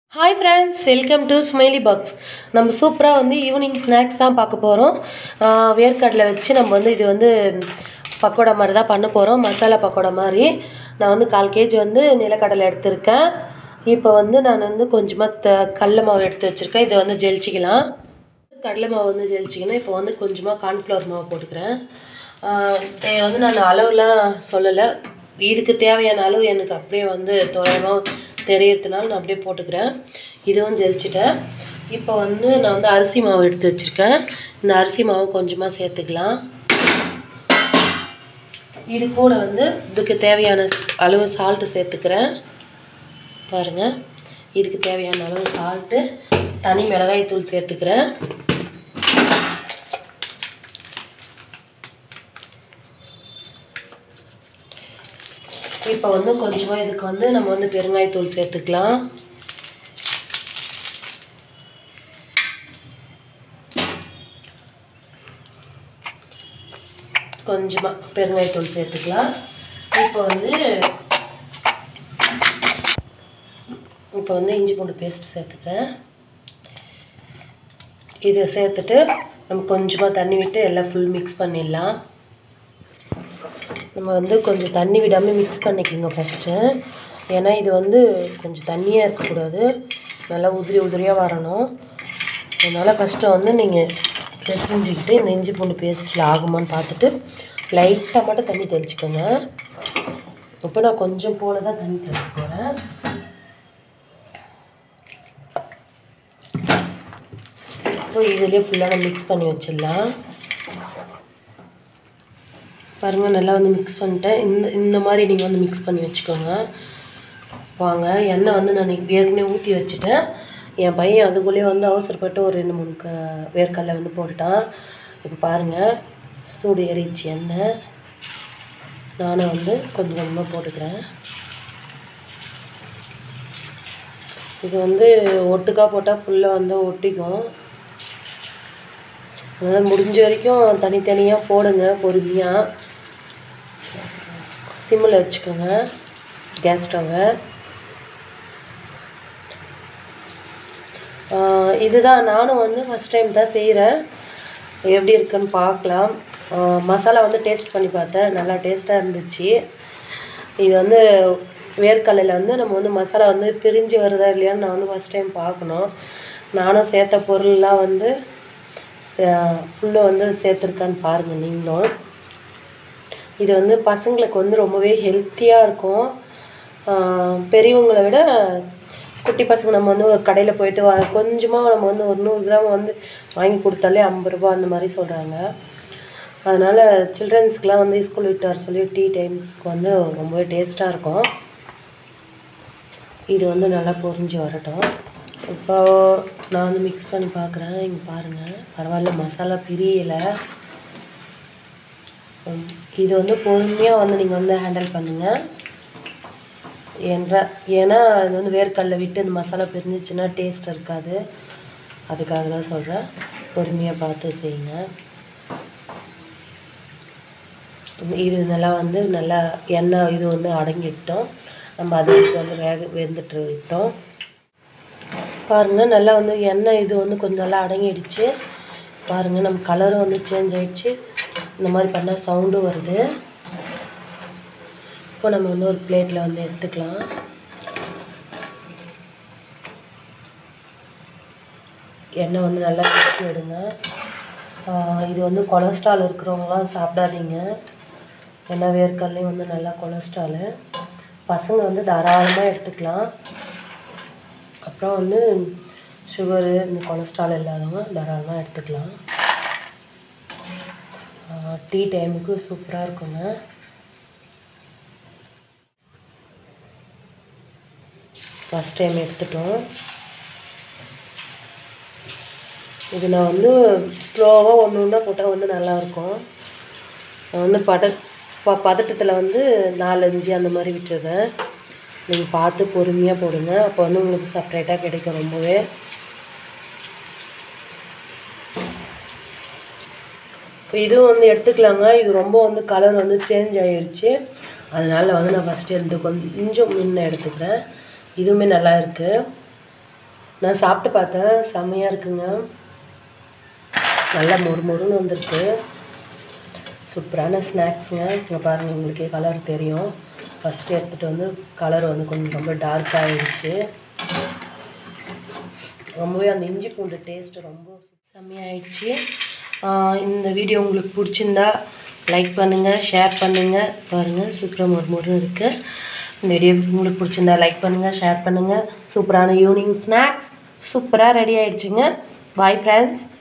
hi friends welcome to Smiley Box நம்ம சூப்பராக வந்து ஈவினிங் ஸ்நாக்ஸ் தான் பார்க்க போகிறோம் வேர்க்கடலை வச்சு நம்ம வந்து இது வந்து பக்கோடா மாதிரி தான் பண்ண போகிறோம் மசாலா பக்கோடா மாதிரி நான் வந்து கால் கேஜி வந்து நிலக்கடலை எடுத்திருக்கேன் இப்போ வந்து நான் வந்து கொஞ்சமாக த கடல மாவு எடுத்து வச்சுருக்கேன் இதை வந்து ஜெலிச்சிக்கலாம் கடலை மாவு வந்து ஜெலிச்சிக்கணும் இப்போ வந்து கொஞ்சமாக கார்ன்ஃப்ளவர் மாவு போட்டுக்கிறேன் ஆஹ் இதை வந்து நான் அளவுலாம் சொல்லலை இதுக்கு தேவையான அளவு எனக்கு அப்படியே வந்து தோராயமாக தெரியறதுனால நான் அப்படியே போட்டுக்கிறேன் இதுவும் ஜெலிச்சிட்டேன் இப்போ வந்து நான் வந்து அரிசி மாவு எடுத்து வச்சுருக்கேன் இந்த அரிசி மாவு கொஞ்சமாக சேர்த்துக்கலாம் இது கூட வந்து இதுக்கு தேவையான அளவு சால்ட்டு சேர்த்துக்கிறேன் பாருங்கள் இதுக்கு தேவையான அளவு சால்ட்டு தனி மிளகாய் தூள் சேர்த்துக்கிறேன் இப்போ வந்து கொஞ்சமாக இதுக்கு வந்து நம்ம வந்து பெருங்காயத்தூள் சேர்த்துக்கலாம் கொஞ்சமாக பெருங்காயத்தூள் சேர்த்துக்கலாம் இப்போ வந்து இப்போ வந்து இஞ்சி பூண்டு பேஸ்ட் சேர்த்துக்கிறேன் இதை சேர்த்துட்டு நம்ம கொஞ்சமாக தண்ணி விட்டு எல்லாம் ஃபுல் மிக்ஸ் பண்ணிடலாம் நம்ம வந்து கொஞ்சம் தண்ணி விடாமல் மிக்ஸ் பண்ணிக்கோங்க ஃபஸ்ட்டு ஏன்னா இது வந்து கொஞ்சம் தண்ணியாக இருக்கக்கூடாது நல்லா உதிரி உதிரியாக வரணும் அதனால் ஃபஸ்ட்டு வந்து நீங்கள் பிசைஞ்சிக்கிட்டு இந்த இஞ்சி பூண்டு பேஸ்ட்டில் ஆகுமான்னு பார்த்துட்டு லைட்டாக மட்டும் தண்ணி தெளிச்சுக்கோங்க இப்போ நான் கொஞ்சம் போல தான் தண்ணி தெளிக்க போகிறேன் இப்போ இதுலேயே ஃபுல்லாக நம்ம மிக்ஸ் பண்ணி வச்சிடலாம் பாருங்கள் நல்லா வந்து மிக்ஸ் பண்ணிட்டேன் இந்த இந்த மாதிரி நீங்கள் வந்து மிக்ஸ் பண்ணி வச்சுக்கோங்க வாங்க எண்ணெய் வந்து நான் ஏற்கனவே ஊற்றி வச்சுட்டேன் என் பையன் அதுக்குள்ளேயே வந்து அவசரப்பட்டு ஒரு ரெண்டு மூணு க வேர்க்கடலை வந்து போட்டுட்டான் இப்போ பாருங்கள் சூடு ஏறிச்சு எண்ணெய் நானும் வந்து கொஞ்சம் கொஞ்சமாக போட்டுக்கிறேன் இது வந்து ஒட்டுக்கா போட்டால் ஃபுல்லாக வந்து ஒட்டிக்கும் அதனால் முடிஞ்ச வரைக்கும் தனித்தனியாக போடுங்க பொறுமையாக சிம்மில் வச்சுக்கோங்க கேஸ் ஸ்டவ்வை இதுதான் நானும் வந்து ஃபஸ்ட் டைம் தான் செய்கிறேன் எப்படி இருக்குன்னு பார்க்கலாம் மசாலா வந்து டேஸ்ட் பண்ணி பார்த்தேன் நல்லா டேஸ்ட்டாக இருந்துச்சு இது வந்து வேர்க்கடலையில் வந்து நம்ம வந்து மசாலா வந்து பிரிஞ்சு வருதா இல்லையான்னு நான் வந்து ஃபஸ்ட் டைம் பார்க்கணும் நானும் சேர்த்த பொருள்லாம் வந்து ஃபுல்லாக வந்து சேர்த்துருக்கான்னு பாருங்கள் நீங்களும் இது வந்து பசங்களுக்கு வந்து ரொம்பவே ஹெல்த்தியாக இருக்கும் பெரியவங்களை விட குட்டி பசங்க நம்ம வந்து ஒரு கடையில் போயிட்டு வா கொஞ்சமாக நம்ம வந்து ஒரு நூறு கிராம் வந்து வாங்கி கொடுத்தாலே ஐம்பது ரூபா அந்த மாதிரி சொல்கிறாங்க அதனால் சில்ட்ரன்ஸ்க்கெலாம் வந்து ஸ்கூல் விட்டு வர சொல்லி டீ டைம்ஸ்க்கு வந்து ரொம்பவே டேஸ்ட்டாக இருக்கும் இது வந்து நல்லா பொரிஞ்சு வரட்டும் இப்போ நான் வந்து மிக்ஸ் பண்ணி பார்க்குறேன் இங்கே பாருங்கள் பரவாயில்ல மசாலா பிரியலை இது வந்து பொறுமையாக வந்து நீங்கள் வந்து ஹேண்டில் பண்ணுங்கள் என்ற ஏன்னா இது வந்து வேர்க்கடல விட்டு இந்த மசாலா பிரிஞ்சிச்சுன்னா டேஸ்ட் இருக்காது அதுக்காக தான் சொல்கிறேன் பொறுமையாக பார்த்து செய்யுங்க இது நல்லா வந்து நல்லா எண்ணெய் இது வந்து அடங்கிட்டோம் நம்ம அதுக்கு வந்து வேக வெந்துட்டு விட்டோம் பாருங்கள் நல்லா வந்து எண்ணெய் இது வந்து கொஞ்சம் நல்லா அடங்கிடுச்சு பாருங்கள் நம்ம கலரும் வந்து சேஞ்ச் ஆகிடுச்சு இந்த மாதிரி பண்ணால் சவுண்டும் வருது இப்போ நம்ம வந்து ஒரு பிளேட்டில் வந்து எடுத்துக்கலாம் எண்ணெய் வந்து நல்லா ஊற்றி விடுங்க இது வந்து கொலஸ்ட்ரால் இருக்கிறவங்களாம் சாப்பிடாதீங்க ஏன்னா வேர்க்கடலையும் வந்து நல்லா கொலஸ்ட்ராலு பசங்க வந்து தாராளமாக எடுத்துக்கலாம் அப்புறம் வந்து சுகரு இந்த கொலஸ்ட்ரால் இல்லாதவங்க தாராளமாக எடுத்துக்கலாம் டீ டைமுக்கு சூப்பராக இருக்குங்க ஃபஸ்ட் டைம் எடுத்துட்டோம் இது நான் வந்து ஸ்லோவாக ஒன்று ஒன்றா போட்டால் வந்து நல்லாயிருக்கும் நான் வந்து பத ப பதட்டத்தில் வந்து நாலஞ்சு அந்த மாதிரி விட்டுருவேன் நீங்கள் பார்த்து பொறுமையாக போடுங்க அப்போ வந்து உங்களுக்கு செப்ரேட்டாக கிடைக்கும் ரொம்பவே இப்போ இதுவும் வந்து எடுத்துக்கலாங்க இது ரொம்ப வந்து கலர் வந்து சேஞ்ச் ஆகிடுச்சு அதனால் வந்து நான் ஃபஸ்ட்டு எடுத்து கொஞ்சம் கொஞ்சம் முன்ன எடுத்துக்கிறேன் இதுவுமே நல்லா இருக்குது நான் சாப்பிட்டு பார்த்தேன் செம்மையாக இருக்குங்க நல்லா மொறு மொறுன்னு வந்திருக்கு சூப்பரான ஸ்நாக்ஸுங்க இங்கே பாருங்கள் உங்களுக்கே கலர் தெரியும் ஃபஸ்ட்டு எடுத்துகிட்டு வந்து கலர் வந்து கொஞ்சம் ரொம்ப டார்க் ஆகிடுச்சு ரொம்பவே அந்த இஞ்சி பூண்டு டேஸ்ட்டு ரொம்ப செம்மையாயிடுச்சு ஆஹ் இந்த வீடியோ உங்களுக்கு பிடிச்சிருந்தா லைக் பண்ணுங்கள் ஷேர் பண்ணுங்கள் பாருங்கள் சூப்பராக மொறு மொறு இருக்குது இந்த வீடியோ உங்களுக்கு பிடிச்சிருந்தா லைக் பண்ணுங்கள் ஷேர் பண்ணுங்கள் சூப்பரான ஈவினிங் ஸ்நாக்ஸ் சூப்பராக ரெடி ஆயிடுச்சுங்க பாய் ஃப்ரெண்ட்ஸ்